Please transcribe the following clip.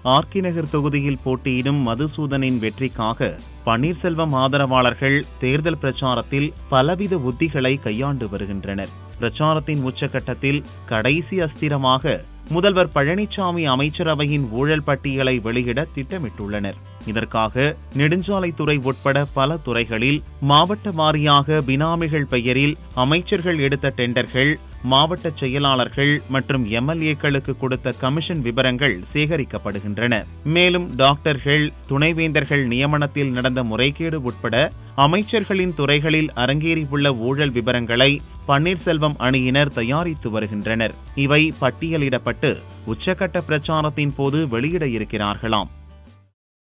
RK நகர் தொகுதியில் போட்டியிடும் மதுசூதனின் வெற்றிக்காக பன்னீர்செல்வம் ஆதரவாளர்கள் தேர்தல் பிரச்சாரத்தில் பலவித உத்திகளை கையாண்டு வருகின்றனர் பிரச்சாரத்தின் உச்சகட்டத்தில் கடைசி அஸ்திரமாக முதல்வர் பழனிசாமி அமைச்சரவையின் ஊழல் பட்டியலை வெளியிட திட்டமிட்டுள்ளனர் இதற்காக நெடுஞ்சாலைத்துறை உட்பட பல துறைகளில் மாவட்ட வாரியாக பினாமிகள் பெயரில் அமைச்சர்கள் எடுத்த டெண்டர்கள் மாவட்ட செயலாளர்கள் மற்றும் எம்எல்ஏக்களுக்கு கொடுத்த கமிஷன் விவரங்கள் சேகரிக்கப்படுகின்றன மேலும் டாக்டர்கள் துணைவேந்தர்கள் நியமனத்தில் நடந்த முறைகேடு உட்பட அமைச்சர்களின் துறைகளில் அரங்கேறியுள்ள ஊழல் விவரங்களை பன்னீர்செல்வம் அணியினர் தயாரித்து வருகின்றனர் இவை பட்டியலிடப்பட்டு உச்சகட்ட பிரச்சாரத்தின் போது வெளியிட இருக்கிறார்களாம்